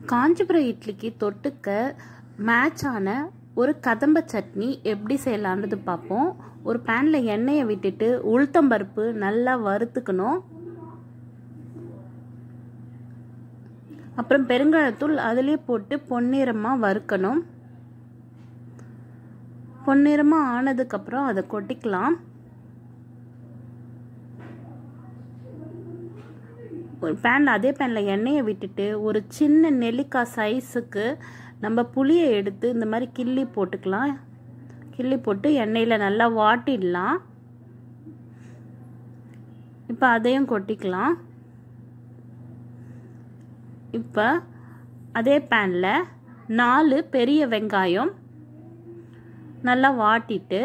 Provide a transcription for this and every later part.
காஞ்சிபுரம் இட்லிக்கு தொட்டுக்க மேட்ச் ஆன ஒரு கதம்ப சட்னி எப்படி செய்யலான்றது பார்ப்போம் ஒரு பேனில் எண்ணெயை விட்டுட்டு உளுத்தம்பருப்பு நல்லா வறுத்துக்கணும் அப்புறம் பெருங்காயத்தூள் அதிலே போட்டு பொன்னிறமாக வறுக்கணும் பொன்னிறமாக ஆனதுக்கப்புறம் அதை கொட்டிக்கலாம் ஒரு பேனில் அதே பேனில் எண்ணெயை விட்டுட்டு ஒரு சின்ன நெல்லிக்காய் சைஸுக்கு நம்ம புளியை எடுத்து இந்த மாதிரி கிள்ளி போட்டுக்கலாம் கிள்ளி போட்டு எண்ணெயில் நல்லா வாட்டிடலாம் இப்போ அதையும் கொட்டிக்கலாம் இப்போ அதே பேனில் நாலு பெரிய வெங்காயம் நல்லா வாட்டிட்டு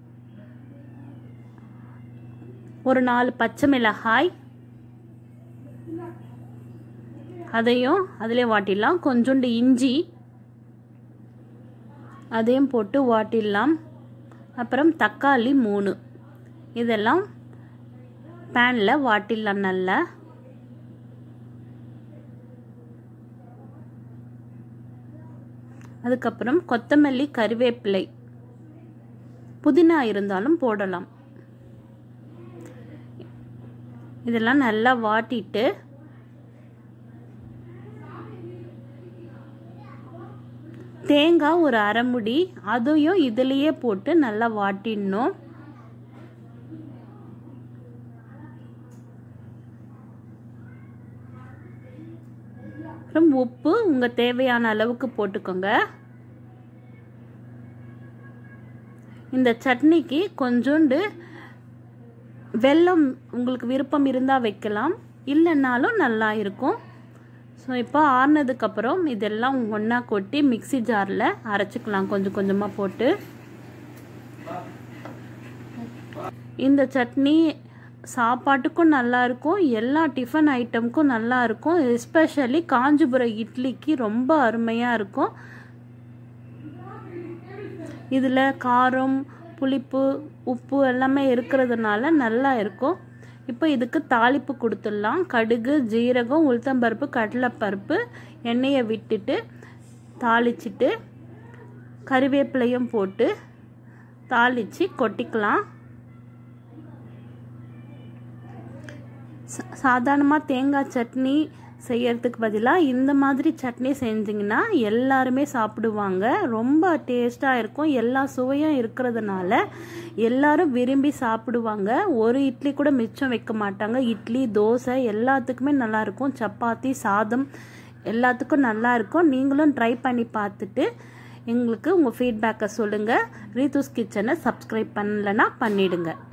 ஒரு நாலு பச்சை மிளகாய் அதையும் அதிலே வாட்டிடலாம் கொஞ்சோண்டு இஞ்சி அதையும் போட்டு வாட்டிடலாம் அப்புறம் தக்காளி மூணு இதெல்லாம் பேனில் வாட்டிடலாம் நல்லா அதுக்கப்புறம் கொத்தமல்லி கறிவேப்பிலை புதினா இருந்தாலும் போடலாம் இதெல்லாம் நல்லா வாட்டிட்டு தேங்காய் ஒரு அரைமுடி அதையும் இதுலேயே போட்டு நல்லா வாட்டிடணும் அப்புறம் உப்பு உங்கள் தேவையான அளவுக்கு போட்டுக்கோங்க இந்த சட்னிக்கு கொஞ்சோண்டு வெல்லம் உங்களுக்கு விருப்பம் இருந்தால் வைக்கலாம் இல்லைன்னாலும் நல்லா இருக்கும் ஸோ இப்போ ஆறுனதுக்கப்புறம் இதெல்லாம் ஒன்றா கொட்டி மிக்சி ஜாரில் அரைச்சிக்கலாம் கொஞ்சம் கொஞ்சமாக போட்டு இந்த சட்னி சாப்பாட்டுக்கும் நல்லா இருக்கும் எல்லா டிஃபன் ஐட்டமுக்கும் நல்லா இருக்கும் எஸ்பெஷலி காஞ்சிபுரம் இட்லிக்கு ரொம்ப அருமையாக இருக்கும் இதில் காரம் புளிப்பு உப்பு எல்லாமே இருக்கிறதுனால நல்லா இருக்கும் இப்போ இதுக்கு தாளிப்பு கொடுத்துடலாம் கடுகு ஜீரகம் உளுத்தம்பருப்பு கடலைப்பருப்பு எண்ணெயை விட்டுட்டு தாளிச்சிட்டு கறிவேப்பிலையும் போட்டு தாளித்து கொட்டிக்கலாம் சாதாரணமாக தேங்காய் சட்னி செய்யறதுக்கு பதிலாக இந்த மாதிரி சட்னி செஞ்சிங்கன்னா எல்லாருமே சாப்பிடுவாங்க ரொம்ப டேஸ்ட்டாக இருக்கும் எல்லா சுவையும் இருக்கிறதுனால எல்லாரும் விரும்பி சாப்பிடுவாங்க ஒரு இட்லி கூட மிச்சம் வைக்க மாட்டாங்க இட்லி தோசை எல்லாத்துக்குமே நல்லாயிருக்கும் சப்பாத்தி சாதம் எல்லாத்துக்கும் நல்லாயிருக்கும் நீங்களும் ட்ரை பண்ணி பார்த்துட்டு எங்களுக்கு உங்கள் ஃபீட்பேக்கை சொல்லுங்கள் ரீதூஸ் கிச்சனை சப்ஸ்கிரைப் பண்ணலைன்னா பண்ணிவிடுங்க